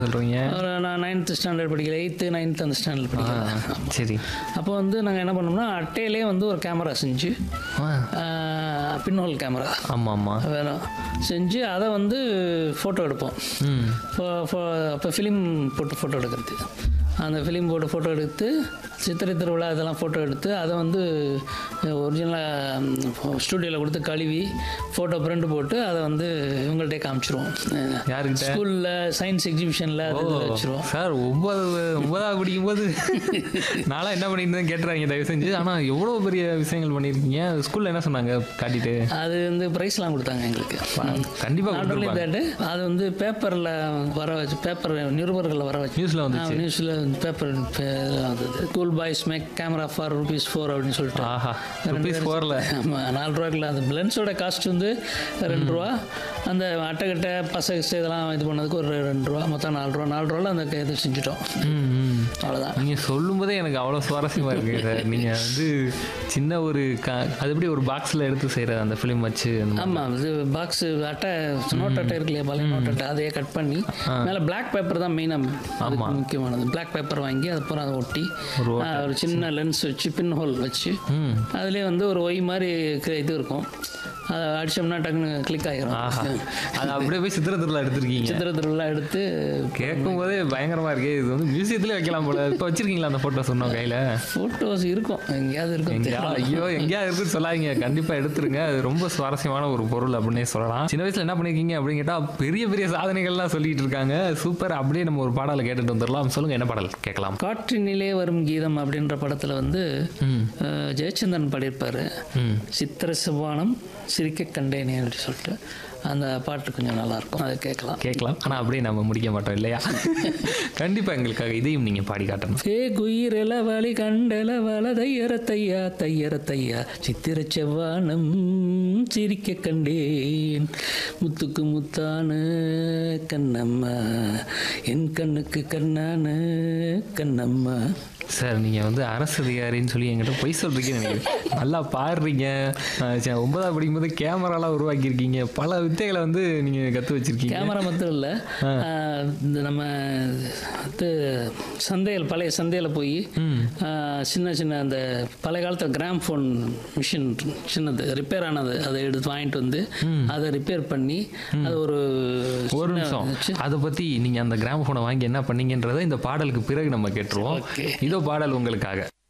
சொல்றீங்க ஒரு நான் நைன்த் ஸ்டாண்டர்ட் படிக்கல எயித்து நைன்த் அந்த ஸ்டாண்டர்ட் ஆ, படிக்கல சரி அப்போ வந்து நாங்கள் என்ன பண்ணோம்னா அட்டையிலே வந்து ஒரு கேமரா செஞ்சு ஆ, பின்ஹோல் கேமரா ஆமா ஆமா வேணும் செஞ்சு அதை வந்து ஃபோட்டோ எடுப்போம் ம் அப்போ ஃபிலிம் போட்டு ஃபோட்டோ எடுக்கிறது அந்த ஃபிலிம் போட்டு ஃபோட்டோ எடுத்து சித்திரை திருவிழா இதெல்லாம் ஃபோட்டோ எடுத்து அதை வந்து ஒரிஜினலாக ஸ்டூடியோவில் கொடுத்து கழுவி ஃபோட்டோ பிரிண்ட் போட்டு அதை வந்து இவங்கள்ட்டே காமிச்சிருவோம் யாருக்கிட்ட? ஸ்கூலில் சயின்ஸ் எக்ஸிபிஷனில் அது இதுல வச்சிருவோம் சார் ஒன்பது ஒன்பதாவது படிக்கும் போது நான்லாம் என்ன பண்ணியிருந்தேன் கேட்டுறாங்க தயவு செஞ்சு ஆனா எவ்வளவு பெரிய விஷயங்கள் பண்ணியிருக்கீங்க ஸ்கூல்ல என்ன சொன்னாங்க காட்டிட்டு அது வந்து ப்ரைஸ்லாம் கொடுத்தாங்க எங்களுக்கு கண்டிப்பா நாட் ஒன்லி கொடுத்துருப்பாங்க தட் அது வந்து பேப்பரில் வர வச்சு பேப்பர் நிருபர்களை வர வச்சு நியூஸ்ல வந்துச்சு நியூஸில் பேப்பர் வந்தது cool boys make camera for rupees four அப்படின்னு சொல்லிட்டு ஆஹா ருபீஸ் ஃபோர்ல ஆமாம் நாலு ரூபாய்க்குள்ள அந்த லென்ஸோட காஸ்ட் வந்து ரெண்டு ரூபா அந்த அட்டைக்கட்டை பசை கிசை இதெல்லாம் இது பண்ணதுக்கு ஒரு ரெண்டு ரூபா மொத்தம் நாலு ரூபா நாலு ரூபாவில் அந்த இது செஞ்சுட்டோம் ம் ம் அவ்வளோதான் நீங்க சொல்லும் போதே எனக்கு அவ்வளவு சுவாரஸ்யமா இருக்கு சார் நீங்க வந்து சின்ன ஒரு க அது எப்படி ஒரு பாக்ஸ்ல எடுத்து செய்யறது அந்த ஃபிலிம் வச்சு அந்த மாதிரி. ஆமாம் இது பாக்ஸு அட்டை நோட் அட்டை இருக்கு இல்லையா பழைய நோட் அட்டை அதையே கட் பண்ணி மேலே பிளாக் பேப்பர் தான் மெயினாக ஆமா. முக்கியமானது பிளாக் பேப்பர் வாங்கி அது பூரா அதை ஒட்டி ஒரு ஆ, ஒரு சின்ன லென்ஸ் வச்சு பின் ஹோல் வச்சு ம் அதுலேயே வந்து ஒரு ஒய் மாதிரி க- இது இருக்கும் அதை அடிச்சோம்னா டக்குன்னு கிளிக் ஆகிரும் ஆஹா அது அப்படியே போய் சித்திரத்துல எடுத்திருக்கீங்க சித்திர திருவிழா எடுத்து கேட்கும் போதே பயங்கரமா இருக்கு இது வந்து மியூசியத்துல வைக்கலாம் போல இப்ப வச்சிருக்கீங்களா அந்த போட்டோ சொன்னோம் கையில ஃபோட்டோஸ் இருக்கும் எங்கேயாவது இருக்கும் எங்கேயா ஐயோ எங்கேயா இருக்குன்னு சொல்லாதீங்க கண்டிப்பா எடுத்துருங்க அது ரொம்ப சுவாரஸ்யமான ஒரு பொருள் அப்படின்னே சொல்லலாம் சின்ன வயசுல என்ன பண்ணிருக்கீங்க அப்படின்னு கேட்டா பெரிய பெரிய சாதனைகள்லாம் சொல்லிட்டு இருக்காங்க சூப்பர் அப்படியே நம்ம ஒரு பாடலை கேட்டுட்டு வந்துடலாம் சொல்லுங்க என்ன பாடல் கேட்கலாம் காற்றினிலே வரும் கீதம் அப்படின்ற படத்தில் வந்து ம் அஹ், ஜெயச்சந்திரன் பாடியிருப்பார் ம் சித்திர சிவானம் சிரிக்க கண்டேனே அப்படின்னு சொல்லிட்டு அந்த பாட்டு கொஞ்சம் நல்லாயிருக்கும் அதை கேட்கலாம் கேட்கலாம் ஆனா அப்படியே நம்ம முடிக்க மாட்டோம் இல்லையா கண்டிப்பா எங்களுக்காக இதையும் நீங்க பாடி காட்டணும் ஏ குயிரெல வழி கண்டல வல தையர தையா தையர தையா சித்திர செவ்வானம் சிரிக்க கண்டேன் முத்துக்கு முத்தான கண்ணம்மா என் கண்ணுக்கு கண்ணான கண்ணம்மா சார் நீங்க வந்து அரசு அதிகாரின்னு சொல்லி என்கிட்ட பொய் சொல்றீங்கன்னு நினைக்கிறேன் நல்லா பாடுறீங்க அஹ் சரி, ஒன்பதாம் படிக்கும்போது கேமராலாம் உருவாக்கியிருக்கீங்க பல வித்தைகளை வந்து நீங்க கத்து வச்சிருக்கீங்க கேமரா மட்டும் இல்லை இந்த நம்ம இது சந்தையில் பழைய சந்தையில் போய் சின்ன சின்ன அந்த பழைய காலத்தில் கிராம் ஃபோன் மிஷின் சின்னது ரிப்பேர் ஆனது அதை எடுத்து வாங்கிட்டு வந்து அதை ரிப்பேர் பண்ணி அது ஒரு ஒரு சின்ன நிமிஷம் வச்சு- அதை பத்தி நீங்க அந்த கிராம போனை வாங்கி என்ன பண்ணீங்கன்றதை இந்த பாடலுக்கு பிறகு நம்ம கேட்டுருவோம் Okay. இதோ பாடல் உங்களுக்காக